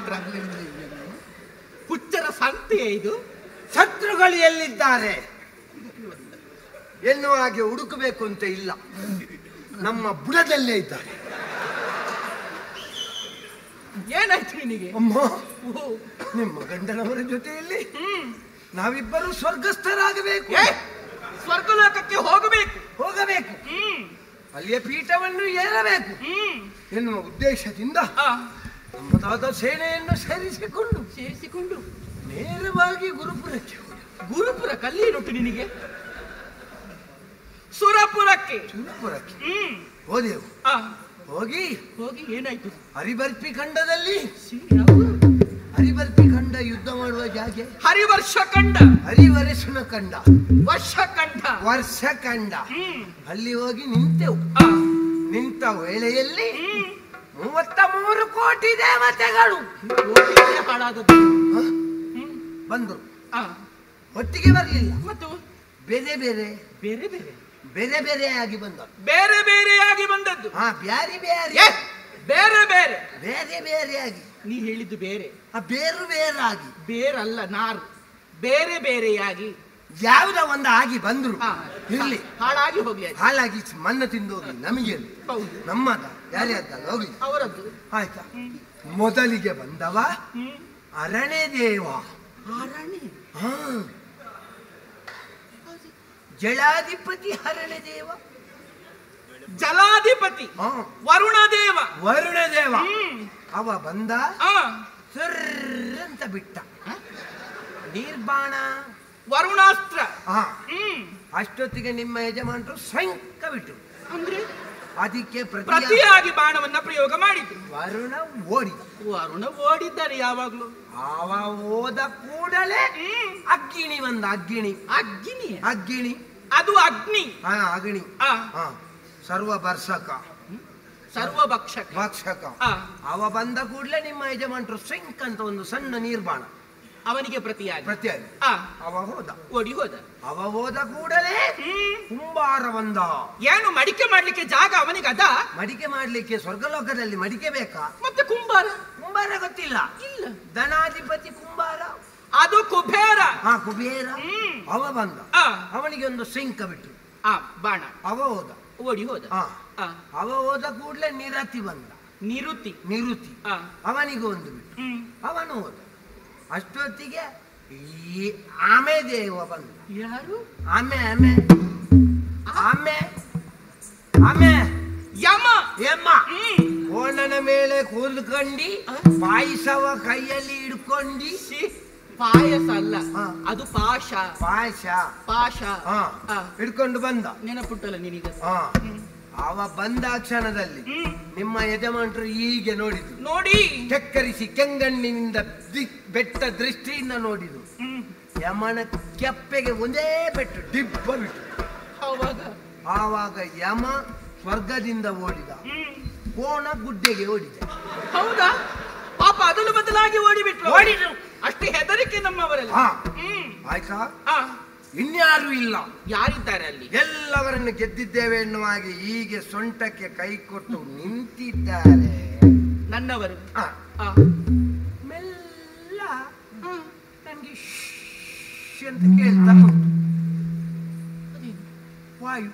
ಮಾತ್ರ ಹುಚ್ಚರ ಸಂತೆಯೇ ಇದು ಶತ್ರುಗಳು ಎಲ್ಲಿದ್ದಾರೆ ಎನ್ನುವ ಹಾಗೆ ಹುಡುಕಬೇಕು ಅಂತ ಇಲ್ಲ ನಮ್ಮ ಬುಡದಲ್ಲೇ ಇದ್ದಾರೆ ಏನಾಯ್ತು ನಿನಗೆ ಅಮ್ಮ ಓ, ನಿಮ್ಮ ಗಂಡನವರ ಜೊತೆಯಲ್ಲಿ ಹ್ಮ್ ನಾವಿಬ್ಬರು ಸ್ವರ್ಗಸ್ಥರಾಗಬೇಕು ಏ, ಸ್ವರ್ಗಲೋಕಕ್ಕೆ ಹೋಗಬೇಕು ಹೋಗಬೇಕು ಹ್ಮ್ ಅಲ್ಲಿಯ ಪೀಠವನ್ನು ಏರಬೇಕು ಹ್ಮ್ ಎನ್ನುವ ಉದ್ದೇಶದಿಂದ ಆ, ನಮ್ಮದಾದ ಸೇನೆಯನ್ನು ಸೇರಿಸಿಕೊಂಡು ಸೇರಿಸಿಕೊಂಡು ನೇರವಾಗಿ ಗುರುಪುರಕ್ಕೆ ಹೋದೆ. ಗುರುಪುರ ಕಲ್ಲೇನುಂಟು ನಿನಗೆ ಸುರಪುರಕ್ಕೆ ಗುರುಪುರಕ್ಕೆ ಹ್ಮ್ ಹೋದೆವು ಆ, ಹೋಗಿ ಹೋಗಿ ಏನಾಯ್ತು ಹರಿಬರ್ಪಿ ಖಂಡದಲ್ಲಿ ಶ್ರೀ ಯಾವುದು? ಹರಿಬರ್ಪಿ ಖಂಡ ಯುದ್ಧ ಮಾಡುವ ಜಾಗೆ ಹರಿವರ್ಷ ಕಂಡ ಹರಿವರಸನ ಕಂಡ ವರ್ಷ ಕಂಡ ವರ್ಷ ಕಂಡ ಹ್ಮ್ ಅಲ್ಲಿ ಹೋಗಿ ನಿಂತೆವು ಆ, ನಿಂತ ವೇಳೆಯಲ್ಲಿ ಹ್ಮ್ ಮೂವತ್ತ ಮೂರು ಕೋಟಿ ದೇವತೆಗಳು ಹೋಗಿದ್ದೇ ಹಾಳಾದದ್ದು ಹ? ಹ್ಮ್ ಬಂದರು ಆ, ಒಟ್ಟಿಗೆ ಬರಲಿಲ್ಲ ಮತ್ತು ಬೇರೆ ಬೇರೆ ಬೇರೆ ಬೇರೆ ಬೇರೆ ಬೇರೆಯಾಗಿ ಬಂದರು ಬೇರೆ ಬೇರೆಯಾಗಿ ಬಂದದ್ದು ಹಾ ಬ್ಯಾರಿ ಬ್ಯಾರಿ ಏ, ಬೇರೆ ಬೇರೆ ಬೇರೆ ಬೇರೆಯಾಗಿ ನೀ ಹೇಳಿದ್ದು ಬೇರೆ ಆ ಬೇರು ಬೇರಾಗಿ ಬೇರಲ್ಲ ನಾರು ಬೇರೆ ಬೇರೆಯಾಗಿ ಯಾವುದ ಒಂದು ಆಗಿ ಬಂದ್ರು ಆ, ಇರ್ಲಿ ಹಾಳಾಗಿ ಹೋಗ್ಲಿ ಅದು. ಹಾಲಾಗಿ ಮನ್ನ ತಿಂದು ಹೋಗಿ ನಮಗೆ ಹೌದು ನಮ್ಮದ ಯಾರೇ ಅದ್ದಲ್ಲ ಹೋಗ್ಲಿ ಅವರದ್ದು ಆಯ್ತಾ ಹ್ಮ್. ಮೊದಲಿಗೆ ಬಂದವ ಹ್ಮ್ ಅರಣೆ ದೇವ ಆರಣೆ ಹಾ ಜಳಾಧಿಪತಿ ಹರಣೆ ದೇವ ಜಲಾಧಿಪತಿ ಹಾ ವರುಣ ದೇವ ವರುಣ ದೇವ ಹ್ಮ್ ಅವ ಬಂದ ಆ, ಸರ್ರ್ ಅಂತ ಬಿಟ್ಟ ನಿರ್ಬಾಣ ವರುಣಾಸ್ತ್ರ ಹಾ ಹ್ಮ್ ಅಷ್ಟೊತ್ತಿಗೆ ನಿಮ್ಮ ಯಜಮಾನರು ಸಂಕ ಬಿಟ್ಟು ಅಂದ್ರೆ ಅದಕ್ಕೆ ಪ್ರತಿ ಪ್ರತಿಯಾಗಿ ಬಾಣವನ್ನ ಪ್ರಯೋಗ ಮಾಡಿದ್ರು ವರುಣ ಓಡಿದ ವರುಣ ಓಡಿದ್ದಾರೆ ಯಾವಾಗ್ಲೂ ಅವ ಹೋದ ಕೂಡಲೇ ಹ್ಮ್ ಅಗ್ಗಿಣಿ ಬಂದ ಅಗ್ಗಿಣಿ ಅಗ್ನಿ ಅಗ್ಗಿಣಿ ಅದು ಅಗ್ನಿ ಹಾ ಅಗ್ನಿ ಆ ಹಾ ಸರ್ವ ಭರ್ಷಕ ಸರ್ವಭಕ್ಷಕ ಭಕ್ಷಕ ಆ ಅವ ಬಂದ ಕೂಡಲೇ ನಿಮ್ಮ ಯಜಮಾನರು ಸಿಂಕ್ ಅಂತ ಒಂದು ಸಣ್ಣ ನೀರ್ಬಾಣ ಅವನಿಗೆ ಪ್ರತಿಯಾಗಿ ಪ್ರತಿಯಾಗಿ ಆ ಅವ ಹೋದ ಓಡಿ ಹೋದ ಅವ ಹೋದ ಕೂಡಲೇ ಹ್ಮ್ ಕುಂಬಾರ ಬಂದ ಏನು ಮಡಿಕೆ ಮಾಡ್ಲಿಕ್ಕೆ ಜಾಗ ಅವನಿಗೆ ಅದ ಮಡಿಕೆ ಮಾಡ್ಲಿಕ್ಕೆ ಸ್ವರ್ಗಲೋಕದಲ್ಲಿ ಮಡಿಕೆ ಬೇಕಾ ಮತ್ತೆ ಕುಂಬಾರ ಕುಂಬಾರ ಗೊತ್ತಿಲ್ಲ ಇಲ್ಲ ಧನಾಧಿಪತಿ ಕುಂಬಾರ ಅದು ಕುಬೇರ ಹಾ ಕುಬೇರ ಹ್ಮ್ ಅವ ಬಂದ ಆ ಅವನಿಗೆ ಒಂದು ಸಿಂಕ ಬಿಟ್ಟು ಆ ಬಾಣ ಅವ ಹೋದ ಓಡಿ ಹೋದ ಹಾ ಆ ಅವ ಹೋದ ಕೂಡಲೇ ನಿರತಿ ಬಂದ ನಿರುತಿ ನಿರುತಿ ಆ ಅವನಿಗೆ ಒಂದು ಬಿಟ್ಟು ಹ್ಮ್ ಅವನು ಹೋದ ಅಷ್ಟೊತ್ತಿಗೆ ಈ ಆಮೆ ದೇವ ಬಂದ ಯಾರು ಆಮೆ ಆಮೆ ಆಮೆ ಆಮೆ ಯಮ ಎಮ್ಮ ಹ್ಮ್ ಓಣನ ಮೇಲೆ ಕೂತ್ಕೊಂಡಿ ಆ? ಪಾಯಸವ ಕೈಯಲ್ಲಿ ಹಿಡ್ಕೊಂಡಿ ಶ್ಶೀ, ಪಾಯಸ ಅಲ್ಲ ಹಾ. ಅದು ಪಾಶ ಪಾಯಸ ಪಾಶ ಹಾ ಆ, ಹಿಡ್ಕೊಂಡು ಬಂದ ನೆನಪುಂಟಲ್ಲ ನಿನಗೆ ಹಾ ಹ್ಮ್. ಅವ ಬಂದ ಕ್ಷಣದಲ್ಲಿ ಹ್ಮ್. ನಿಮ್ಮ ಯಜಮಾನರು ಹೀಗೆ ನೋಡಿದ್ರು ನೋಡಿ ಕೆಕ್ಕರಿಸಿ ಕೆಂಗಣ್ಣಿನಿಂದ ದಿಕ್ ಬೆಟ್ಟ ದೃಷ್ಟಿಯಿಂದ ನೋಡಿದ್ರು ಹ್ಮ್. ಯಮನ ಕೆಪ್ಪೆಗೆ ಒಂದೇ ಪೆಟ್ಟು ದಿಬ್ಬ ಬಿಟ್ಟು ಅವಾಗ ಆವಾಗ ಯಮ ಸ್ವರ್ಗದಿಂದ ಓಡಿದ ಹ್ಮ್. ಕೋಣ ಗುಡ್ಡೆಗೆ ಓಡಿದ ಹೌದಾ ಪಾಪ ಅದಲು ಬದಲಾಗಿ ಓಡಿಬಿಟ್ರು ಓಡಿದ್ರು. ಅಷ್ಟು ಹೆದರಿಕೆ ನಮ್ಮವರಲ್ಲಿ ಹಾ ಹ್ಮ್ ಆಯ್ತಾ ಆ, ಇನ್ಯಾರು ಇಲ್ಲ ಯಾರಿದ್ದಾರೆ ಅಲ್ಲಿ ಎಲ್ಲವರನ್ನು ಗೆದ್ದಿದ್ದೇವೆ ಎನ್ನುವ ಹಾಗೆ ಹೀಗೆ ಸೊಂಟಕ್ಕೆ ಕೈ ಕೊಟ್ಟು ನಿಂತಿದ್ದಾರೆ ನನ್ನವರು ಆ, ಆ, ಮೆಲ್ಲ ಹ್ಮ್. ನನಗೆ ಶ್ಶ್ ಅಂತ ಕೇಳ್ತಾ ಉಂಟು. ಅದೇನು? ವಾಯು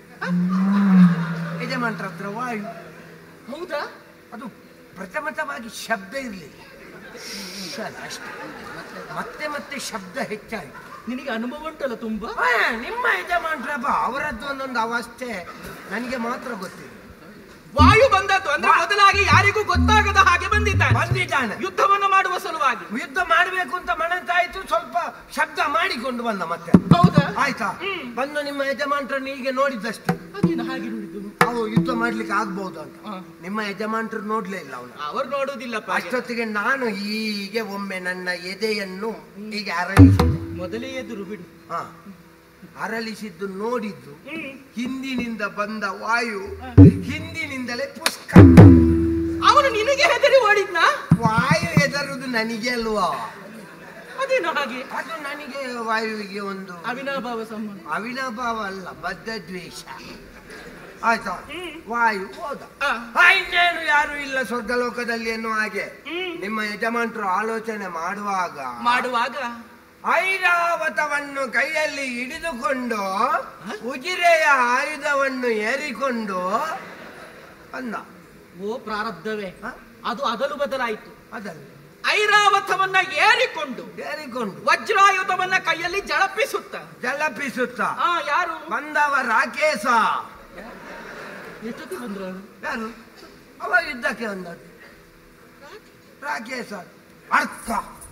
ಯಜಮಾನ್ರ ಹತ್ರ ವಾಯು ಹೌದಾ ಅದು ಪ್ರಥಮತವಾಗಿ ಶಬ್ದ ಇರಲಿಲ್ಲ ಅಷ್ಟೇ ಮತ್ತೆ ಮತ್ತೆ ಶಬ್ದ ಹೆಚ್ಚಾಯಿತು ನಿನಗೆ ಅನುಭವ ಉಂಟಲ್ಲ ತುಂಬಾ ಆ, ನಿಮ್ಮ ಯಜಮಾನ್ರಪ್ಪ ಅವರದ್ದು ಒಂದೊಂದು ಅವಸ್ಥೆ ನನಗೆ ಮಾತ್ರ ಗೊತ್ತಿಲ್ಲ ವಾಯು ಬಂದದ್ದು ಅಂದ್ರೆ ವಾ- ಮೊದಲಾಗಿ ಯಾರಿಗೂ ಗೊತ್ತಾಗದ ಹಾಗೆ ಬಂದಿದ್ದಾನೆ ಬಂದಿದ್ದಾನೆ ಯುದ್ಧವನ್ನು ಮಾಡುವ ಸಲುವಾಗಿ ಯುದ್ಧ ಮಾಡಬೇಕು ಅಂತ ಮನಂತಾಯ್ತು ಸ್ವಲ್ಪ ಶಬ್ದ ಮಾಡಿಕೊಂಡು ಬಂದ ಮತ್ತೆ ಹೌದಾ ಆಯ್ತಾ ಹ್ಮ್. ಬಂದು ನಿಮ್ಮ ಯಜಮಾನ್ರನ್ನು ಹೀಗೆ ನೋಡಿದ್ದಷ್ಟೇ ಅದೇನು ಹಾಗೆ ನೋಡಿದ್ದು ಅವು ಯುದ್ಧ ಮಾಡ್ಲಿಕ್ಕೆ ಆಗ್ಬಹುದು ಅಂತ ಆ. ನಿಮ್ಮ ಯಜಮಾನ್ರು ನೋಡ್ಲೇ ಇಲ್ಲ ಅವನು ಅವರು ನೋಡುವುದಿಲ್ಲಪ್ಪ ಹಾಗೆ. ಅಷ್ಟೊತ್ತಿಗೆ ನಾನು ಹೀಗೆ ಒಮ್ಮೆ ನನ್ನ ಎದೆಯನ್ನು ಹೀಗೆ ಅರಳಿಸಿದೆ ಮೊದಲೇ ಎದುರು ಬಿಡು ಹಾ ಅರಳಿಸಿದ್ದು ನೋಡಿದ್ದು ಹ್ಮ್. ಹಿಂದಿನಿಂದ ಬಂದ ವಾಯು ಆ. ಹಿಂದಿನಿಂದಲೇ ಪುಷ್ಕ ಅವನು ನಿನಗೆ ಹೆದರಿ ಓಡಿದ್ನ ವಾಯು ಹೆದರುದು ನನಗೆ ಅಲ್ವಾ ಅದೇನು ಹಾಗೆ ಅದು ನನಗೆ ವಾಯುವಿಗೆ ಒಂದು ಅವಿನಾಭಾವ ಸಂಬಂಧ ಅವಿನಾಭಾವ ಅಲ್ಲ ಬದ್ಧ ದ್ವೇಷ ಆಯ್ತಾ ವಾಯು ಹೋದ ಆ. ಆ, ಇನ್ನೇನು ಯಾರು ಇಲ್ಲ ಸ್ವರ್ಗಲೋಕದಲ್ಲಿ ಎನ್ನುವ ಹಾಗೆ ಹ್ಮ್. ನಿಮ್ಮ ಯಜಮಾನರು ಆಲೋಚನೆ ಮಾಡುವಾಗ ಮಾಡುವಾಗ ಐರಾವತವನ್ನು ಕೈಯಲ್ಲಿ ಹಿಡಿದುಕೊಂಡು ಉಜಿರೆಯ ಆಯುಧವನ್ನು ಏರಿಕೊಂಡು ಅಂದ ಓ ಪ್ರಾರಬ್ಧವೇ ಹ? ಅದು ಅದಲು ಬದಲಾಯಿತು ಅದಲ್ಲ ಐರಾವತವನ್ನ ಏರಿಕೊಂಡು ಏರಿಕೊಂಡು ವಜ್ರಾಯುಧವನ್ನ ಕೈಯಲ್ಲಿ ಜಳಪಿಸುತ್ತ ಜಲಪಿಸುತ್ತ ಆ ಯಾರು ಬಂದವ ರಾಕೇಶ ಎಷ್ಟೊತ್ತಿಗೆ ಬಂದ್ರು ಅವರು? ಯಾರು ಅವ ಯುದ್ಧಕ್ಕೆ ಬಂದದ್ದು ರಾಕೇಶ ಅರ್ಥ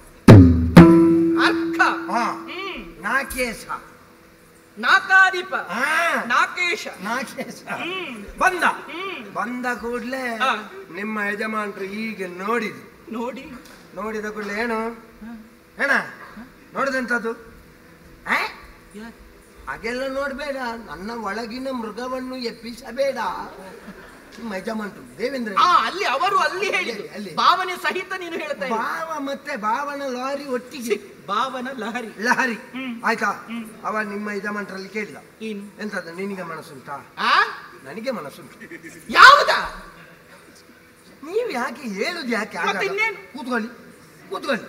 ಅರ್ಕ ಹಾ ಹ್ಮ್ ನಾಕೇಶ ನಾಕಾದೀಪ ಹಾ ನಾಕೇಶ ನಾಕೇಶ ಹ್ಮ್ ಬಂದ ಹ್ಮ್ ಬಂದ ಕೂಡ್ಲೆ ಹಾ. ನಿಮ್ಮ ಯಜಮಾನರು ಹೀಗೆ ನೋಡಿದ್ರು ನೋಡಿ ನೋಡಿದ ಕೂಡಲೇ ಏನು ಏನ ನೋಡಿದಂಥದ್ದು ಆ? ಯಾ- ಹಾಗೆಲ್ಲ ನೋಡ್ಬೇಡ ನನ್ನ ಒಳಗಿನ ಮೃಗವನ್ನು ಎಪ್ಪಿಸಬೇಡ ನಿಮ್ಮ ಯಜಮಾನರು ದೇವೇಂದ್ರ ಆ ಅಲ್ಲಿ ಅವರು ಅಲ್ಲಿ ಹೇಳಿದ್ರು ಅಲ್ಲಿ. ಭಾವನೆ ಸಹಿತ ನೀನು ಹೇಳ್ತಾ ಇದ್ದೀಯ. ಭಾವ ಮತ್ತೆ ಭಾವನ ಲಾರಿ ಒಟ್ಟಿಗೆ ಭಾವನ ಲಹರಿ ಲಹರಿ ಹ್ಮ್. ಆಯ್ತಾ ಹ್ಮ್. ಅವ ನಿಮ್ಮ ಯಜಮಾನರಲ್ಲಿ ಕೇಳಿದ ಏನು ಎಂತದ್ದು ನಿನಗೆ ಮನಸ್ಸುಂಟಾ ಆ ನನಗೆ ಮನಸ್ಸುಂಟು ಯಾವುದ ನೀವು ಯಾಕೆ ಹೇಳುದು ಯಾಕೆ ಮತ್ತೆ ಆಗಲ್ಲ? ಇನ್ನೇನು? ಕೂತ್ಕೊಳ್ಳಿ ಕೂತ್ಕೊಳ್ಳಿ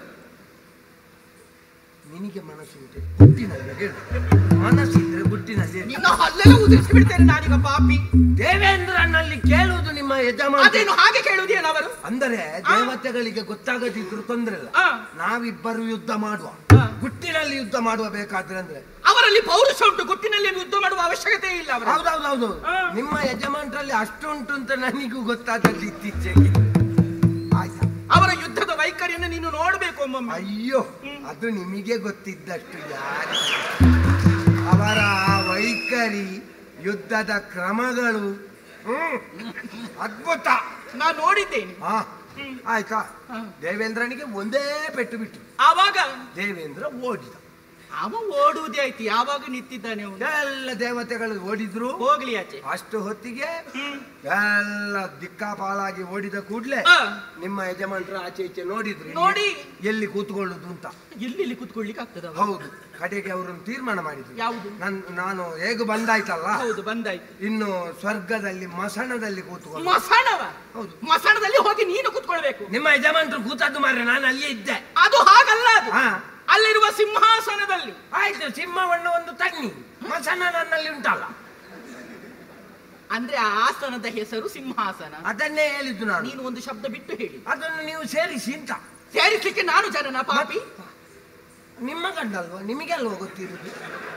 ನಿನಗೆ ಮನಸ್ಸುಂಟೆ ಗುಟ್ಟಿನಲ್ಲಿ ಹೇಳು ಮನಸ್ಸಿದ್ರೆ ಗುಟ್ಟಿನಲ್ಲಿ ಹೇಳು. ನಿನ್ನ ಹಲ್ಲೆಲ್ಲ ಉದುರಿಸಿ ಬಿಡ್ತೇನೆ ನಾನೀಗ ಪಾಪಿ ದೇವೇಂದ್ರನಲ್ಲಿ ಕೇಳುವುದು ನಿಮ್ಮ ಯಜಮಾನ ಅದೇನು ಹಾಗೆ ಕೇಳುವುದೇನು ಅವರು ಅಂದರೆ ದೇವತೆಗಳಿಗೆ ಗೊತ್ತಾಗದಿದ್ರು ತೊಂದ್ರೆ ಇಲ್ಲ ಆ. ನಾವಿಬ್ಬರು ಯುದ್ಧ ಮಾಡುವ ಆ. ಗುಟ್ಟಿನಲ್ಲಿ ಯುದ್ಧ ಮಾಡುವ ಬೇಕಾದ್ರೆ ಅಂದ್ರೆ ಅವರಲ್ಲಿ ಪೌರುಷ ಉಂಟು ಗುಟ್ಟಿನಲ್ಲಿ ಯುದ್ಧ ಮಾಡುವ ಅವಶ್ಯಕತೆ ಇಲ್ಲ ಅವರ ಹೌದೌದೌದು ಆ. ನಿಮ್ಮ ಯಜಮಾನರಲ್ಲಿ ಅಷ್ಟುಂಟು ಅಂತ ನನಗೂ ಗೊತ್ತಾದಲ್ಲಿ ಇತ್ತೀಚೆಗೆ ಆಯ್ತಾ ಅವರ ಯುದ್ಧದ ವೈಖರಿಯನ್ನು ನೀನು ನೋಡಬೇಕು ಒಮ್ಮೊಮ್ಮೆ ಅಯ್ಯೋ ಹ್ಮ್. ಅದು ನಿಮಗೆ ಗೊತ್ತಿದ್ದಷ್ಟು ಯಾರು ಅವರ ಆ ವೈಖರಿ ಯುದ್ಧದ ಕ್ರಮಗಳು ಹ್ಮ್ ಅದ್ಭುತ ನಾನು ನೋಡಿದ್ದೇನೆ ಹಾ ಹ್ಮ್. ಆಯ್ತಾ ಹಾ. ದೇವೇಂದ್ರನಿಗೆ ಒಂದೇ ಪೆಟ್ಟು ಬಿಟ್ಟು ಆವಾಗ ದೇವೇಂದ್ರ ಓಡಿದ ಅವ ಓಡುವುದೇ ಆಯ್ತು ಯಾವಾಗ ನಿಂತಿದ್ದಾನೆ ಅವನು ಎಲ್ಲ ದೇವತೆಗಳು ಓಡಿದ್ರು ಹೋಗ್ಲಿ ಆಚೆ ಅಷ್ಟು ಹೊತ್ತಿಗೆ ಹ್ಮ್. ಎಲ್ಲ ದಿಕ್ಕಾಪಾಲಾಗಿ ಓಡಿದ ಕೂಡ್ಲೆ ಆ, ನಿಮ್ಮ ಯಜಮಾನರು ಆಚೆ ಈಚೆ ನೋಡಿದ್ರು ಇಲ್ಲಿ ನೋಡಿ. ಎಲ್ಲಿ ಕೂತ್ಕೊಳ್ಳುದು ಅಂತ ಎಲ್ಲಿ ಇಲ್ಲಿ ಕುತ್ಕೊಳ್ಲಿಕ್ಕೆ ಆಗ್ತದ ಹೌದು ಕಡೆಗೆ ಅವರನ್ನು ತೀರ್ಮಾನ ಮಾಡಿದ್ರು ಯಾವುದು ನನ್ ನಾನು ಹೇಗೂ ಬಂದಾಯ್ತಲ್ಲ ಹೌದು ಬಂದಾಯ್ತು ಇನ್ನು ಸ್ವರ್ಗದಲ್ಲಿ ಮಸಣದಲ್ಲಿ ಕೂತ್ಕೊಂಡು ಮಸಣವ ಹೌದು ಮಸಣದಲ್ಲಿ ಹೋಗಿ ನೀನು ಕುತ್ಕೊಳ್ಬೇಕು ನಿಮ್ಮ ಯಜಮಾನರು ಕೂತದ್ದು ಮಾರ್ರೆ ನಾನು ಅಲ್ಲೇ ಇದ್ದೆ ಅದು ಹಾಗಲ್ಲ ಅದು ಹಾ ಅಲ್ಲಿರುವ ಸಿಂಹಾಸನದಲ್ಲಿ ಆಯ್ತು ಸಿಂಹವನ್ನು ಒಂದು ತನ್ನಿ ಮಸಣ ನನ್ನಲ್ಲಿ ಉಂಟಲ್ಲ ಅಂದ್ರೆ ಆ ಆಸನದ ಹೆಸರು ಸಿಂಹಾಸನ ಅದನ್ನೇ ಹೇಳಿದ್ದು ನಾನು ನೀನು ಒಂದು ಶಬ್ದ ಬಿಟ್ಟು ಹೇಳಿ ಅದನ್ನು ನೀವು ಸೇರಿಸಿ ಅಂತ ಸೇರಿಸ್ಲಿಕ್ಕೆ ನಾನು ಜನನ ಪಾಪಿ ನಿಮ್ಮ ಗಂಡಲ್ವಾ ನಿಮಗೆ ಅಲ್ವಾ ಗೊತ್ತಿರುದು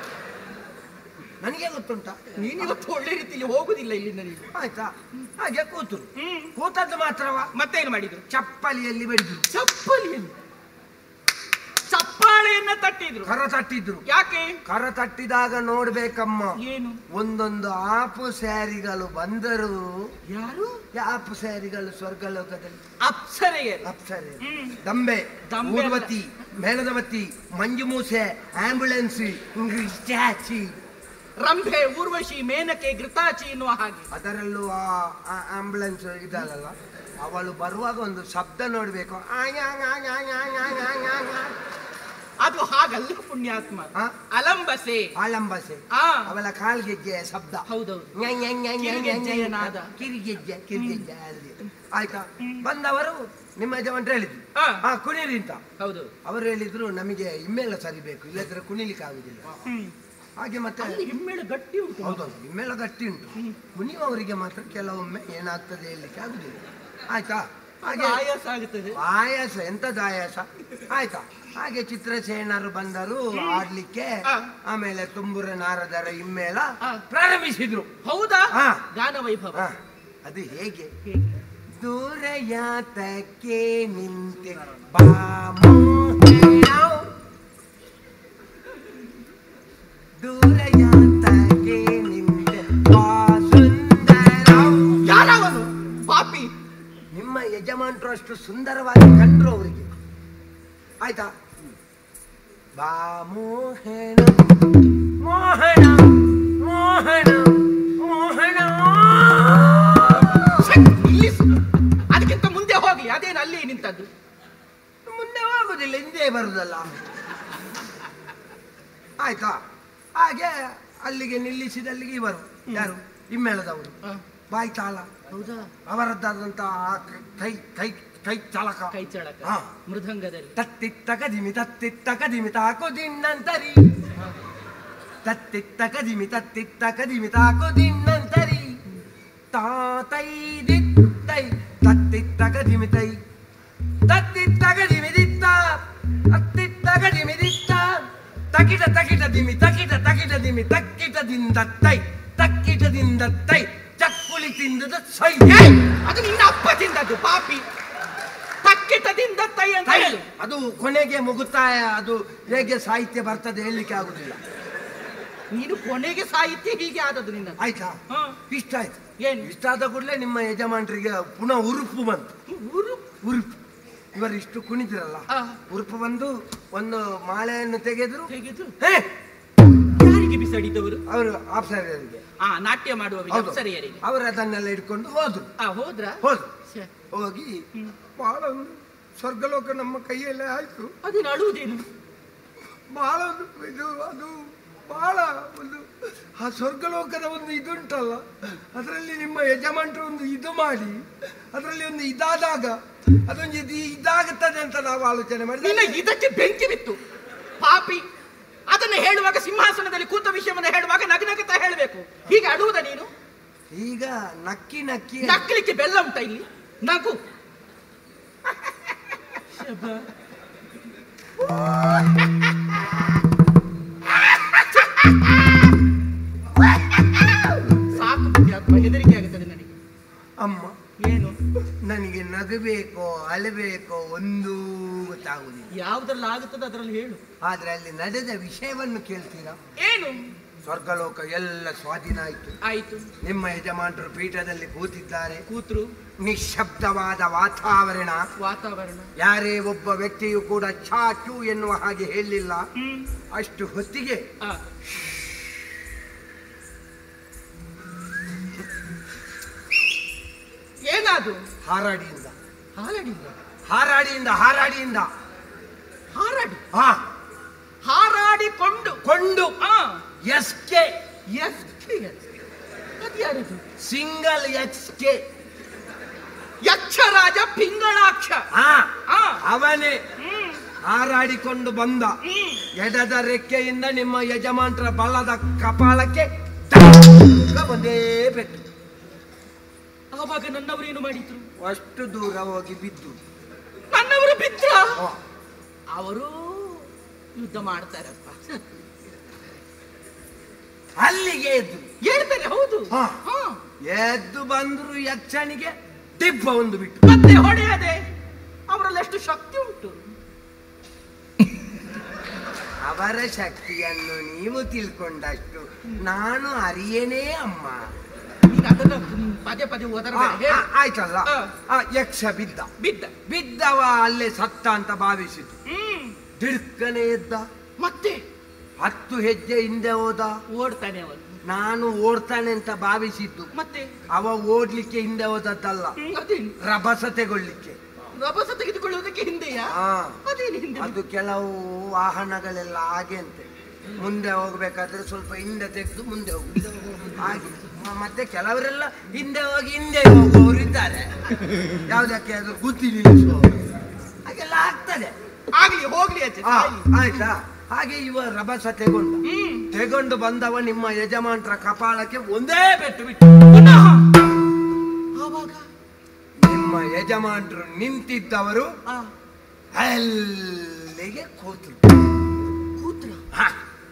ನನಗೆ ಗೊತ್ತುಂಟ ನೀನು ಇವತ್ತು ಒಳ್ಳೆ ರೀತಿಯಲ್ಲಿ ಹೋಗುದಿಲ್ಲ ಇಲ್ಲಿಂದ ನೀನು ಆಯ್ತಾ ಹಾಗೆ ಕೂತರು ಹ್ಮ್ ಕೂತದ್ದು ಮಾತ್ರವ ಮತ್ತೇನು ಮಾಡಿದ್ರು ಚಪ್ಪಲಿಯಲ್ಲಿ ಬಡಿದ್ರು ಚಪ್ಪಲಿಯನ್ನು ಚಪ್ಪಾಳೆಯನ್ನ ತಟ್ಟಿದ್ರು ಕರ ತಟ್ಟಿದ್ರು ಯಾಕೆ ಕರ ತಟ್ಟಿದಾಗ ನೋಡ್ಬೇಕಮ್ಮ ಏನು ಒಂದೊಂದು ಆಪು ಸ್ಯಾರಿಗಳು ಬಂದರು ಯಾರು ಆಪು ಸ್ಯಾರಿಗಳು ಸ್ವರ್ಗಲೋಕದಲ್ಲಿ ಅಪ್ಸರೆಯರು ಅಪ್ಸರೆ ಹ್ಮ್. ದಂಬೆ ದಂಬೆ ಅಲ್ಲ. ಊರ್ವತಿ ಮೇಣದವತಿ ಮಂಜುಮೂಸೆ ಆಂಬ್ಯುಲೆನ್ಸ್ ಸ್ಟ್ಯಾಚಿ ರಂಭೆ ಊರ್ವಶಿ ಮೇನಕೆ ಘೃತಾಚಿ ಎನ್ನುವ ಹಾಗೆ ಅದರಲ್ಲೂ ಆ ಆಂಬ್ಯುಲೆನ್ಸ್ ಇದಲ್ಲ ಅವಳು ಬರುವಾಗ ಒಂದು ಶಬ್ದ ನೋಡ್ಬೇಕು ಆಯ್ ಆಯ್ ಆಯ್ ಆಯ್ ಆಯ್ ಆಯ್ ಆಯ್ ಆಯ್ ಆಯ್. ಅದು ಹಾಗಲ್ಲ ಪುಣ್ಯಾತ್ಮ ಆ? ಅಲಂಬಸೆ ಆಲಂಬಸೆ ಆ ಅವಳ ಕಾಲ್ಗೆಜ್ಜೆಯ ಶಬ್ದ ಹೌದೌದು ನ್ಯಾ, ನ್ಯಾ, ನ್ಯಾ, ನ್ಯಾ, ನ್ಯಾ, ಕಿರಿಗೆಜ್ಜೆಯ ನ್ಯಾ. ನಾದ. ಕಿರಿಗೆಜ್ಜೆ ಕಿರಿಗೆಜ್ಜೆ ಅಲ್ಲಿ ಆಯ್ತಾ ಬಂದವರು ನಿಮ್ಮ ಯಜಮಾನ್ರು ಹೇಳಿದ್ರು ಆ. ಹಾ ಕುಣಿರಿ ಅಂತ ಹೌದು ಅವರು ಹೇಳಿದ್ರು ನಮಗೆ ಹಿಮ್ಮೆಲ್ಲ ಸರಿಬೇಕು ಇಲ್ಲದ್ರೆ ಕುಣಿಲಿಕ್ಕೆ ಆಗುದಿಲ್ಲ ಹ್ಮ್ ಹಾಗೆ ಮತ್ತೆ ಅಲ್ಲಿ ಹಿಮ್ಮೇಳ ಗಟ್ಟಿ ಉಂಟು ಹೌದೌದು ಹಿಮ್ಮೆಲ್ಲ ಗಟ್ಟಿ ಉಂಟು ಕುಣಿಯುವವರಿಗೆ ಮಾತ್ರ ಕೆಲವೊಮ್ಮೆ ಏನಾಗ್ತದೆ ಹೇಳಲಿಕ್ಕೆ ಆಗುದಿಲ್ಲ ಆಯ್ತಾ ಹಾಗೆ ಆಯಾಸ ಆಗುತ್ತದೆ ಆಯಾಸ ಎಂತದ ಆಯಾಸ ಆಯ್ತಾ ಹಾಗೆ ಚಿತ್ರಸೇನರು ಬಂದರು ಆಡ್ಲಿಕ್ಕೆ ಆ. ಆಮೇಲೆ ತುಂಬುರ ನಾರದರ ಹಿಮ್ಮೇಳ ಆ. ಪ್ರಾರಂಭಿಸಿದ್ರು ಹೌದಾ ಆ. ಗಾನ ವೈಭವ ಆ, ಅದು ಹೇಗೆ ದೂರ ಯಾತಕ್ಕೆ ನಿಂತೆ ದೂರ ಯಾತಕ್ಕೆ ನಿಂತೆ ಬಾ ಸುಂದರಂ. ಯಾರವನು ಪಾಪಿ ನಿಮ್ಮ ಯಜಮಾನರು ಅಷ್ಟು ಸುಂದರವಾಗಿ ಕಂಡ್ರು ಅವರಿಗೆ ಆಯ್ತಾ ಬಾ ಮೋಹನ ಮೋಹನ ಮೋಹನ ಮೋಹನ ಛೆ, ನಿಲ್ಲಿಸು ಅದಕ್ಕಿಂತ ಮುಂದೆ ಹೋಗಿ ಅದೇನು ಅಲ್ಲಿ ನಿಂತದ್ದು ಮುಂದೆ ಹೋಗುದಿಲ್ಲ ಹಿಂದೆ ಬರುದಲ್ಲ ಆಯ್ತಾ ಹಾಗೆ ಅಲ್ಲಿಗೆ ನಿಲ್ಲಿಸಿದಲ್ಲಿಗೆ ಇವರು ಯಾರು ಹಿಮ್ಮೇಳದವರು ಆ, ಬಾಯಿ ತಾಳ ಹೌದಾ ಅವರದ್ದಾದಂತಹ ಆ ಕೈ ಕೈ ಕೈ ಚಾಲಕ ಕೈ ಚಳಕ ಹಾ. ಮೃದಂಗದಲ್ಲಿ ತತ್ತಿತ್ತ ಕದಿಮಿ ತತ್ತಿತ್ತ ಕದಿಮಿ ತಾಕು ದಿನ್ನಂತರಿ ಹಾ. ತತ್ತಿತ್ತ ಕದಿಮಿ ತತ್ತಿತ್ತ ಕದಿಮಿ ತಾಕು ದಿನ್ನಂತರಿ ತಾತೈ ದಿತ್ತೈ ತತ್ತಿತ್ತ ಕದಿಮಿ ತೈ ತತ್ತಿತ್ತ ಕದಿಮಿ ದಿತ್ತ ತತ್ತಿತ್ತ ಕದಿಮಿ ದಿತ್ತ ತಕಿಟ ತಕಿಟ ದಿಮಿ ತಕಿಟ ತಕಿಟ ದಿಮಿ ತಕ್ಕಿಟದಿಂದ ತೈ ತಕ್ಕಿಟದಿಂದ ತೈ ಚಕ್ಕುಲಿ ತಿಂದದ ಸೈ ಏಯ್! ಅದು ನಿನ್ನ ಅಪ್ಪ ತಿಂದದ್ದು ಪಾಪಿ ತಕ್ಕಿಟದಿಂದ ತೈ ಅಂತ ತೈ. ಹೇಳು ಅದು ಕೊನೆಗೆ ಮುಗುತ್ತಾಯ ಅದು ಹೇಗೆ ಸಾಹಿತ್ಯ ಬರ್ತದೆ ಹೇಳಲಿಕ್ಕೆ ಆಗುದಿಲ್ಲ ನೀನು ಕೊನೆಗೆ ಸಾಹಿತ್ಯ ಹೀಗೆ ಆದದ್ದು ನಿನ್ನ ಆಯ್ತಾ ಹಾ. ಇಷ್ಟ ಆಯ್ತು ಏನು ಇಷ್ಟ ಆದ ಕೂಡಲೇ ನಿಮ್ಮ ಯಜಮಾನರಿಗೆ ಪುನಃ ಉರುಪು ಬಂತು ಊರು ಉರುಪು ಇವರು ಇಷ್ಟು ಕುಣಿದಿರಲ್ಲ ಆ. ಉರುಪು ಬಂದು ಒಂದು ಮಾಲೆಯನ್ನು ತೆಗೆದ್ರು ಹೇಗಿದ್ದು ಹೇ ಯಾರಿಗೆ ಬಿಸಾಡಿದವರು ಅವರು ಅಪ್ಸರರಿಗೆ ಆ ನಾಟ್ಯ ಮಾಡುವ ಹೌದು ಅಪ್ಸರೆಯರಿಗೆ ಅವರು ಅದನ್ನೆಲ್ಲ ಇಟ್ಕೊಂಡು ಹೋದ್ರು ಆ ಹೋದ್ರ ಹೋದ್ರು ಛೆ, ಹೋಗಿ ಹ್ಮ್. ಬಹಳ ಒಂದು ಸ್ವರ್ಗಲೋಕ ನಮ್ಮ ಕೈಯಲ್ಲೇ ಆಯ್ತು ಅದೇನು ಅಳುವುದೇನು ಬಹಳ ಒಂದು ಇದು ಅದು ಬಹಳ ಒಂದು ಆ ಸ್ವರ್ಗಲೋಕದ ಒಂದು ಇದುಂಟಲ್ಲ ಅದರಲ್ಲಿ ನಿಮ್ಮ ಯಜಮಾನರು ಒಂದು ಇದು ಮಾಡಿ ಅದರಲ್ಲಿ ಒಂದು ಇದಾದಾಗ ಅದೊಂದು ಇದು ಇದಾಗುತ್ತದೆ ಅಂತ ನಾವು ಆಲೋಚನೆ ನಿನ್ನ ಮಾಡಿದ್ರೆ ಇದಕ್ಕೆ ಬೆಂಕಿ ಬಿತ್ತು ಪಾಪಿ ಅದನ್ನು ಹೇಳುವಾಗ ಸಿಂಹಾಸನದಲ್ಲಿ ಕೂತ ವಿಷಯವನ್ನು ಹೇಳುವಾಗ ನಗನಗುತ್ತಾ ಹೇಳಬೇಕು ಹೀಗೆ ಅಡುವುದ ನೀನು ಈಗ ನಕ್ಕಿ ನಕ್ಕಿ ನಕ್ಕಲಿಕ್ಕೆ ಬೆಲ್ಲ ಉಂಟ ಇಲ್ಲಿ ನಗು ಶಬ. ಸಾಕು ಪುಣ್ಯಾತ್ಮ, ಹೆದರಿಕೆ ಆಗುತ್ತದೆ ನನಗೆ ಅಮ್ಮ ಏನು ನನಗೆ ನಗಬೇಕೋ ಅಳಬೇಕೋ ಒಂದೂ ಗೊತ್ತಾಗುದಿಲ್ಲ ಯಾವುದ್ರಲ್ಲಿ ಆಗುತ್ತದೆ ಅದರಲ್ಲಿ ಹೇಳು ಆದ್ರೆ ಅಲ್ಲಿ ನಡೆದ ವಿಷಯವನ್ನು ಕೇಳ್ತೀರಾ ಏನು ಸ್ವರ್ಗಲೋಕ ಎಲ್ಲ ಸ್ವಾಧೀನ ಆಯ್ತು ಆಯ್ತು ನಿಮ್ಮ ಯಜಮಾನರು ಪೀಠದಲ್ಲಿ ಕೂತಿದ್ದಾರೆ ಕೂತ್ರು ನಿಶ್ಶಬ್ದವಾದ ವಾತಾವರಣ ವಾತಾವರಣ ಯಾರೇ ಒಬ್ಬ ವ್ಯಕ್ತಿಯು ಕೂಡ ಚಾಚು ಎನ್ನುವ ಹಾಗೆ ಹೇಳಲಿಲ್ಲ ಹ್ಮ್ ಅಷ್ಟು ಹೊತ್ತಿಗೆ ಆ. ಏನಾದು ಹಾರಾಡಿಯಿಂದ ಹಾರಾಡಿಲ್ಲ ಹಾರಾಡಿಯಿಂದ ಹಾರಾಡಿಯಿಂದ ಹಾರಾಡಿ ಹಾ ಹಾರಾಡಿಕೊಂಡು ಕೊಂಡು ಆ ಎಸ್ ಕೆ ಎಸ್ ಅದು ಯಾರದು ಸಿಂಗಲ್ ಎಕ್ಸ್ ಕೆ ಯಕ್ಷರಾಜ ಪಿಂಗಳಾಕ್ಷ ಹಾ ಆ ಅವನೇ ಹ್ಮ್ ಹಾರಾಡಿಕೊಂಡು ಬಂದ ಹ್ಮ್ ಎಡದ ರೆಕ್ಕೆಯಿಂದ ನಿಮ್ಮ ಯಜಮಾನರ ಬಲದ ಕಪಾಳಕ್ಕೆ ಧಕ್ಕ ಬಂದೇ ಪೆಟ್ಟು ಆವಾಗ ನನ್ನವರು ಏನು ಮಾಡಿದ್ರು ಅಷ್ಟು ದೂರ ಹೋಗಿ ಬಿದ್ದು ನನ್ನವರು ಬಿದ್ರ ಆ, ಅವರು ಯುದ್ಧ ಮಾಡ್ತಾರಪ್ಪ ಅಲ್ಲಿಗೆ ಎದ್ದು ಹೇಳ್ತಾರೆ ಹೌದು ಹಾ. ಹಾ. ಎದ್ದು ಬಂದ್ರು ಯಕ್ಷನಿಗೆ ದಿಬ್ಬ ಒಂದು ಬಿಟ್ಟು ಮತ್ತೆ ಹೊಡೆಯದೆ ಅವರಲ್ಲಿ ಎಷ್ಟು ಶಕ್ತಿ ಉಂಟು ಅವರ ಶಕ್ತಿಯನ್ನು ನೀವು ತಿಳ್ಕೊಂಡಷ್ಟು ನಾನು ಅರಿಯೇನೇ ಅಮ್ಮ ನೀನು ಅದನ್ನ ಪದೇ ಪದೇ ಆ, ಓದರ ಆ, ಆಯ್ತಲ್ಲ ಆ. ಆ, ಯಕ್ಷ ಬಿದ್ದ ಬಿದ್ದ ಬಿದ್ದವ ಅಲ್ಲೇ ಸತ್ತ ಅಂತ ಭಾವಿಸಿತು ಹ್ಮ್ ದಿಡ್ಕನೆ ಎದ್ದ ಮತ್ತೆ ಹತ್ತು ಹೆಜ್ಜೆ ಹಿಂದೆ ಹೋದ ಓಡ್ತಾನೆ ಅವನು ನಾನು ಓಡ್ತಾನೆ ಅಂತ ಭಾವಿಸಿದ್ದು ಮತ್ತೆ ಅವ ಓಡ್ಲಿಕ್ಕೆ ಹಿಂದೆ ಹೋದದ್ದಲ್ಲ ಹ್ಮ್, ಅದೇನು ರಭಸ ತೆಗೊಳ್ಳಿಕ್ಕೆ ರಭಸ ತೆಗೆದುಕೊಳ್ಳುವುದಕ್ಕೆ ಹಿಂದೆಯಾ ಹಾ ಅದೇನು ಹಿಂದೆ ಅದು ಕೆಲವು ವಾಹನಗಳೆಲ್ಲ ಹಾಗೆ ಅಂತೆ ಮುಂದೆ ಹೋಗ್ಬೇಕಾದ್ರೆ ಸ್ವಲ್ಪ ಹಿಂದೆ ತೆಗೆದು ಮುಂದೆ ಹೋಗುದು ಹಾಗೆ ಮ- ಮತ್ತೆ ಕೆಲವರೆಲ್ಲ ಹಿಂದೆ ಹೋಗಿ ಹಿಂದೆ ಹೋಗುವವರು ಇದ್ದಾರೆ ಯಾವುದಕ್ಕೆ ಅದು ಗುದ್ದಿ ನಿಲ್ಲಿಸುವವರು ಹಾಗೆಲ್ಲ ಆಗ್ತದೆ ಆಗ್ಲಿ ಹೋಗ್ಲಿ ಆಚೆ ಆ, ಸಾಯ್ಲಿ. ಆಯ್ತಾ ಹಾಗೆ ಇವ ರಭಸ ತೆಗೊಂಡ ಹ್ಮ್ ತೆಗೊಂಡು ಬಂದವ ನಿಮ್ಮ ಯಜಮಾನ್ರ ಕಪಾಳಕ್ಕೆ ಒಂದೇ ಪೆಟ್ಟು ಬಿಟ್ಟು ಪುನಃ ಆವಾಗ ನಿಮ್ಮ ಯಜಮಾನ್ರು ನಿಂತಿದ್ದವರು ಆ ಅಲ್ಲಿಗೆ ಕೂತರು ಕೂತ್ರ ಹ.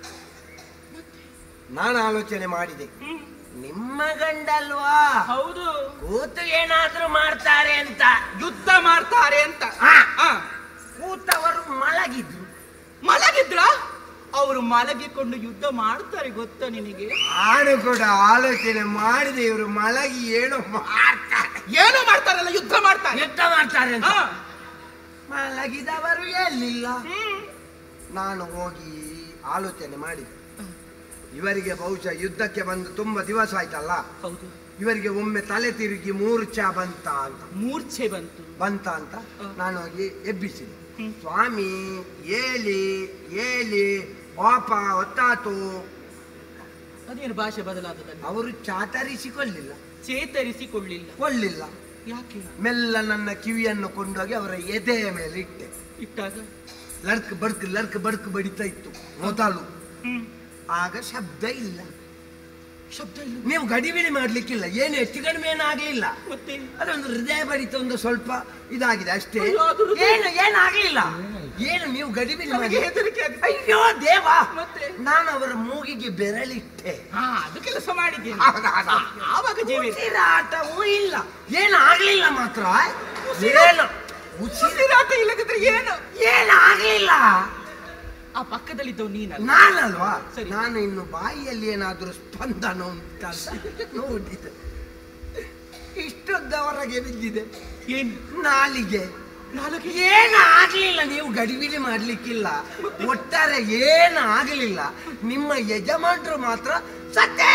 ನಾನು ಆಲೋಚನೆ ಮಾಡಿದೆ ಹ್ಮ್ ನಿಮ್ಮ ಗಂಡಲ್ವಾ ಹೌದು ಕೂತು ಏನಾದ್ರೂ ಮಾಡ್ತಾರೆ ಅಂತ ಯುದ್ಧ ಮಾಡ್ತಾರೆ ಅಂತ ಆ. ಆ, ಕೂತವರು ಮಲಗಿದ್ರು ಮಲಗಿದ್ರ ಅವರು ಮಲಗಿಕೊಂಡು ಯುದ್ಧ ಮಾಡ್ತಾರೆ ಗೊತ್ತಾ ನಿನಗೆ ನಾನು ಕೂಡ ಆಲೋಚನೆ ಮಾಡಿದೆ ಇವರು ಮಲಗಿ ಏನೋ ಮಾಡ್ತಾರೆ ಏನೋ ಮಾಡ್ತಾರಲ್ಲ ಯುದ್ಧ ಮಾಡ್ತಾರೆ ಯುದ್ಧ ಮಾಡ್ತಾರೆ ಅಂತ ಆ, ಮಲಗಿದವರು ಎಲ್ಲಿಲ್ಲ ಹ್ಮ್. ನಾನು ಹೋಗಿ ಆಲೋಚನೆ ಮಾಡಿದೆ ಇವರಿಗೆ ಬಹುಶಃ ಯುದ್ಧಕ್ಕೆ ಬಂದು ತುಂಬಾ ದಿವಸ ಆಯ್ತಲ್ಲ ಹೌದು ಇವರಿಗೆ ಒಮ್ಮೆ ತಲೆ ತಿರುಗಿ ಮೂರ್ಛಾ ಬಂತ ಅಂತ ಮೂರ್ಛೆ ಬಂತು ಬಂತ ಅಂತ ಹ. ನಾನು ಹೋಗಿ ಎಬ್ಬಿಸಿದೆ ಹ್ಮ್. ಸ್ವಾಮಿ ಏಲಿ ಏಲಿ ಪಾಪ ಒತ್ತಾತು ಅದೇನು ಭಾಷೆ ಬದಲಾದದಲ್ಲಿ ಅವರು ಚಾತರಿಸಿಕೊಳ್ಳಿಲ್ಲ ಚೇತರಿಸಿಕೊಳ್ಳಿಲ್ಲ ಕೊಳ್ಳಿಲ್ಲ ಯಾಕೆ ಮೆಲ್ಲ ನನ್ನ ಕಿವಿಯನ್ನು ಕೊಂಡೋಗಿ ಅವರ ಎದೆಯ ಮೇಲೆ ಇಟ್ಟೆ ಇಟ್ಟಾಗ ಲರ್ಕ್ ಬಡ್ಕ್ ಲರ್ಕ್ ಬಡ್ಕ್ ಬಡಿತಾ ಇತ್ತು ಮೊದಲು ಹ್ಮ್ ಆಗ ಶಬ್ದ ಇಲ್ಲ ಶಬ್ದ ಇಲ್ಲ ನೀವು ಗಡಿಬಿಡಿ ಮಾಡ್ಲಿಕ್ಕಿಲ್ಲ ಏನು ಹೆಚ್ಚು ಕಡಿಮೆ ಏನಾಗ್ಲಿಲ್ಲ ಮತ್ತೆ ಅದೊಂದು ಹೃದಯ ಬಡಿತ ಒಂದು ಸ್ವಲ್ಪ ಇದಾಗಿದೆ ಅಷ್ಟೇ ಅಯ್ಯೋ, ಅದು ಹೃದಯ- ಏನು ಏನಾಗ್ಲಿಲ್ಲ ಏನು ನೀವು ಗಡಿಬಿಡಿ ನನಗೆ ಮಾಡಿ ಹೆದರಿಕೆ ಆಗ್ತದೆ. ಅಯ್ಯೋ ದೇವ ಮತ್ತೆ ನಾನು ಅವರ ಮೂಗಿಗೆ ಬೆರಳಿಟ್ಟೆ ಹಾ ಅದು ಕೆಲಸ ಮಾಡಿದ್ದೀನಿ ಹೌದೌದು. ಆವಾಗ ಜೀವ ಉಸಿರಾಟವೂ ಇಲ್ಲ ಏನು ಆಗ್ಲಿಲ್ಲ ಮಾತ್ರ ಏನು ಉಸಿರ ಉಸಿರಾಟ ಇಲ್ಲದಿದ್ರೆ ಏನು ಏನಾಗ್ಲಿಲ್ಲ ಆ ಪಕ್ಕದಲ್ಲಿದ್ದವ್ ನೀನಲ್ಲ ನಾನಲ್ವಾ ಸರಿ. ನಾನು ಇನ್ನು ಬಾಯಿಯಲ್ಲಿ ಏನಾದ್ರೂ ಸ್ಪಂದನ ಉಂಟ ನೋಡಿದೆ ಇಷ್ಟೊದ್ದವರೆಗೆ ಬಿದ್ದಿದೆ ಏನು ನಾಲಿಗೆ ನಾಲ್ಕು ಏನು ಆಗ್ಲಿಲ್ಲ ನೀವು ಗಡಿಬಿಡಿ ಮಾಡ್ಲಿಕ್ಕಿಲ್ಲ ಒಟ್ಟಾರೆ ಏನು ಆಗ್ಲಿಲ್ಲ ನಿಮ್ಮ ಯಜಮಾನ್ರು ಮಾತ್ರ ಸತ್ತೇ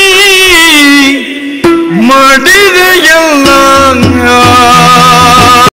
ಪತಿ ಮಡಿದೆಯಲ್ಲ